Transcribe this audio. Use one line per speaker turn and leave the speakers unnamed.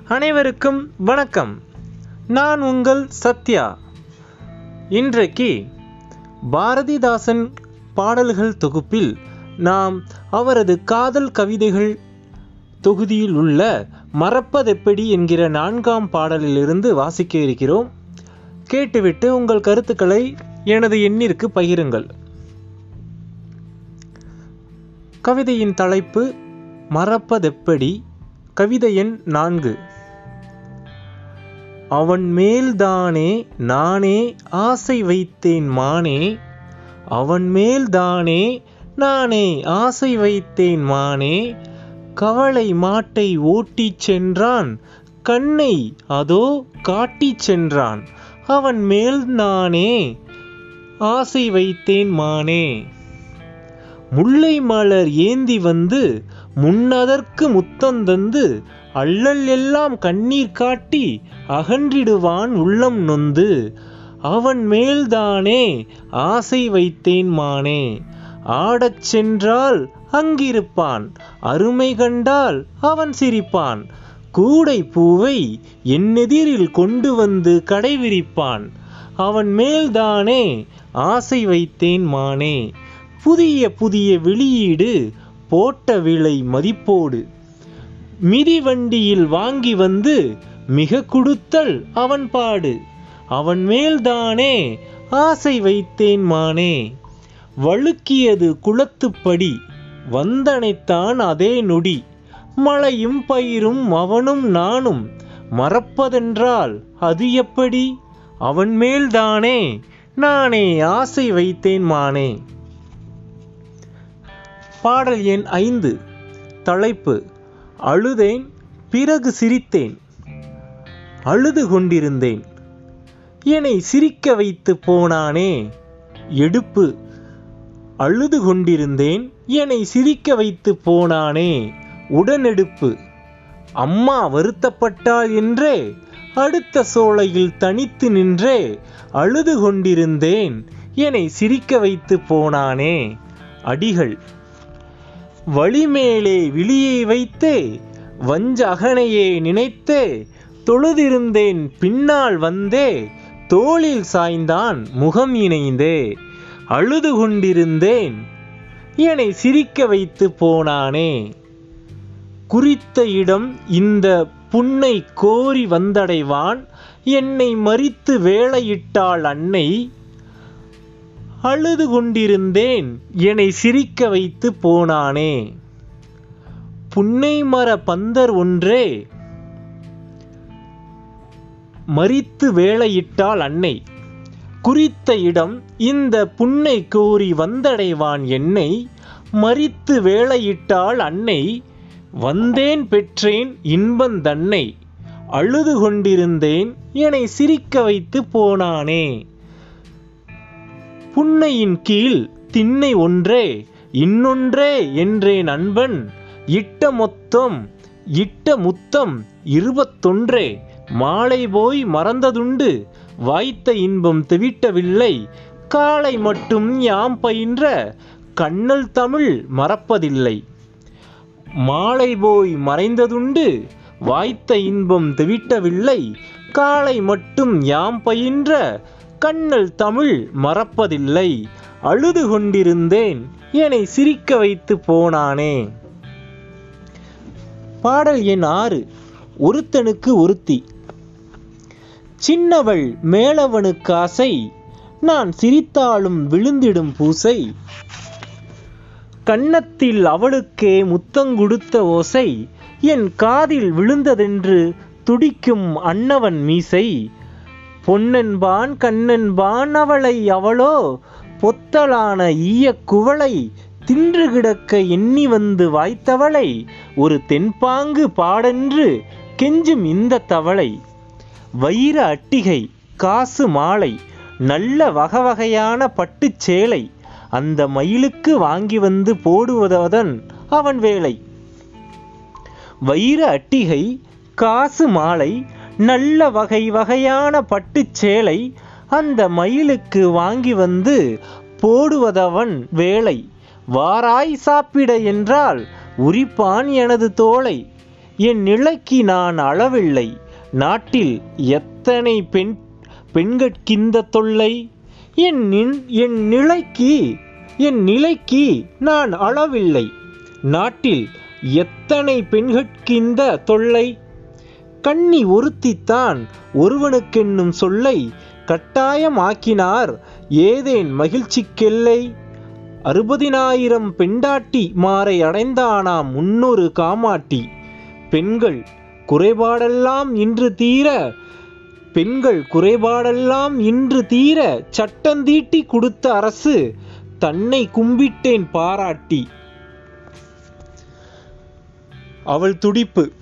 அனைவருக்கும் வணக்கம் நான் உங்கள் சத்யா இன்றைக்கு பாரதிதாசன் பாடல்கள் தொகுப்பில் நாம் அவரது காதல் கவிதைகள் தொகுதியில் உள்ள மறப்பதெப்படி என்கிற நான்காம் பாடலிலிருந்து வாசிக்க இருக்கிறோம் கேட்டுவிட்டு உங்கள் கருத்துக்களை எனது எண்ணிற்கு பகிருங்கள் கவிதையின் தலைப்பு மறப்பதெப்படி கவிதை எண் நான்கு அவன் மேல்தானே நானே ஆசை வைத்தேன் மானே அவன் மேல்தானே நானே ஆசை வைத்தேன் மானே கவளை மாட்டை ஓட்டிச் சென்றான் கண்ணை அதோ காட்டிச் சென்றான் அவன் மேல் நானே ஆசை வைத்தேன் மானே முல்லை மலர் ஏந்தி வந்து முன்னதற்கு முத்தந்தந்து அள்ளல் எல்லாம் கண்ணீர் காட்டி அகன்றிடுவான் உள்ளம் நொந்து அவன் மேல்தானே ஆசை வைத்தேன் மானே ஆடச் சென்றால் அங்கிருப்பான் அருமை கண்டால் அவன் சிரிப்பான் கூடை பூவை என்னெதிரில் கொண்டு வந்து கடைவிரிப்பான் அவன் மேல்தானே ஆசை வைத்தேன் மானே புதிய புதிய வெளியீடு போட்ட விலை மதிப்போடு மிதிவண்டியில் வாங்கி வந்து மிக கொடுத்தல் அவன் பாடு அவன் மேல்தானே ஆசை வைத்தேன் மானே வழுக்கியது குளத்துப்படி வந்தனைத்தான் அதே நொடி மழையும் பயிரும் அவனும் நானும் மறப்பதென்றால் அது எப்படி அவன் மேல்தானே நானே ஆசை வைத்தேன் மானே பாடல் எண் ஐந்து தலைப்பு அழுதேன் பிறகு சிரித்தேன் அழுது கொண்டிருந்தேன் என்னை சிரிக்க வைத்து போனானே எடுப்பு அழுது கொண்டிருந்தேன் என்னை சிரிக்க வைத்து போனானே உடனெடுப்பு அம்மா வருத்தப்பட்டாள் என்றே அடுத்த சோலையில் தனித்து நின்றே அழுது கொண்டிருந்தேன் என்னை சிரிக்க வைத்து போனானே அடிகள் வழிமேலே விழியை வைத்தே வஞ்ச அகனையே நினைத்தே தொழுதிருந்தேன் பின்னால் வந்தே தோளில் சாய்ந்தான் முகம் இணைந்தே அழுது கொண்டிருந்தேன் என்னை சிரிக்க வைத்து போனானே குறித்த இடம் இந்த புன்னை கோரி வந்தடைவான் என்னை மறித்து வேலையிட்டாள் அன்னை அழுது கொண்டிருந்தேன் என்னை சிரிக்க வைத்து போனானே புன்னை மர பந்தர் ஒன்றே மறித்து வேலையிட்டாள் அன்னை குறித்த இடம் இந்த புன்னை கோரி வந்தடைவான் என்னை மறித்து வேலையிட்டாள் அன்னை வந்தேன் பெற்றேன் இன்பந்தன்னை அழுது கொண்டிருந்தேன் என்னை சிரிக்க வைத்து போனானே புன்னையின் கீழ் திண்ணை ஒன்றே இன்னொன்றே என்றே நண்பன் இட்ட மொத்தம் இட்ட முத்தம் இருபத்தொன்றே மாலை போய் மறந்ததுண்டு வாய்த்த இன்பம் தெவிட்டவில்லை காலை மட்டும் யாம் பயின்ற கண்ணல் தமிழ் மறப்பதில்லை மாலை போய் மறைந்ததுண்டு வாய்த்த இன்பம் தெவிட்டவில்லை காலை மட்டும் யாம் பயின்ற கண்ணல் தமிழ் மறப்பதில்லை அழுது கொண்டிருந்தேன் என்னை சிரிக்க வைத்து போனானே பாடல் எண் ஆறு ஒருத்தனுக்கு ஒருத்தி சின்னவள் மேலவனுக்கு ஆசை நான் சிரித்தாலும் விழுந்திடும் பூசை கன்னத்தில் அவளுக்கே முத்தங்குடுத்த ஓசை என் காதில் விழுந்ததென்று துடிக்கும் அன்னவன் மீசை பொன்னன்பான் கண்ணன்பான் அவளை அவளோ பொத்தலான ஈய குவளை தின்று கிடக்க எண்ணி வந்து வாய்த்தவளை ஒரு தென்பாங்கு பாடென்று கெஞ்சும் இந்த தவளை வைர அட்டிகை காசு மாலை நல்ல வகை வகையான பட்டுச் சேலை அந்த மயிலுக்கு வாங்கி வந்து போடுவதன் அவன் வேலை வைர அட்டிகை காசு மாலை நல்ல வகை வகையான பட்டுச் சேலை அந்த மயிலுக்கு வாங்கி வந்து போடுவதவன் வேலை வாராய் சாப்பிட என்றால் உரிப்பான் எனது தோளை என் நிலைக்கு நான் அளவில்லை நாட்டில் எத்தனை பெண் பெண்கட்கிந்த தொல்லை என் நின்- என் நிலைக்கு என் நிலைக்கு நான் அளவில்லை நாட்டில் எத்தனை பெண்கட்கிந்த தொல்லை கண்ணி ஒருத்தித்தான் ஒருவனுக்கென்னும் சொல்லை கட்டாயமாக்கினார் ஏதேன் மகிழ்ச்சிக்கெல்லை அறுபதினாயிரம் பெண்டாட்டி மாறை அடைந்தானாம் முன்னொரு காமாட்டி பெண்கள் குறைபாடெல்லாம் இன்று தீர பெண்கள் குறைபாடெல்லாம் இன்று தீர சட்டந்தீட்டி கொடுத்த அரசு தன்னை கும்பிட்டேன் பாராட்டி அவள் துடிப்பு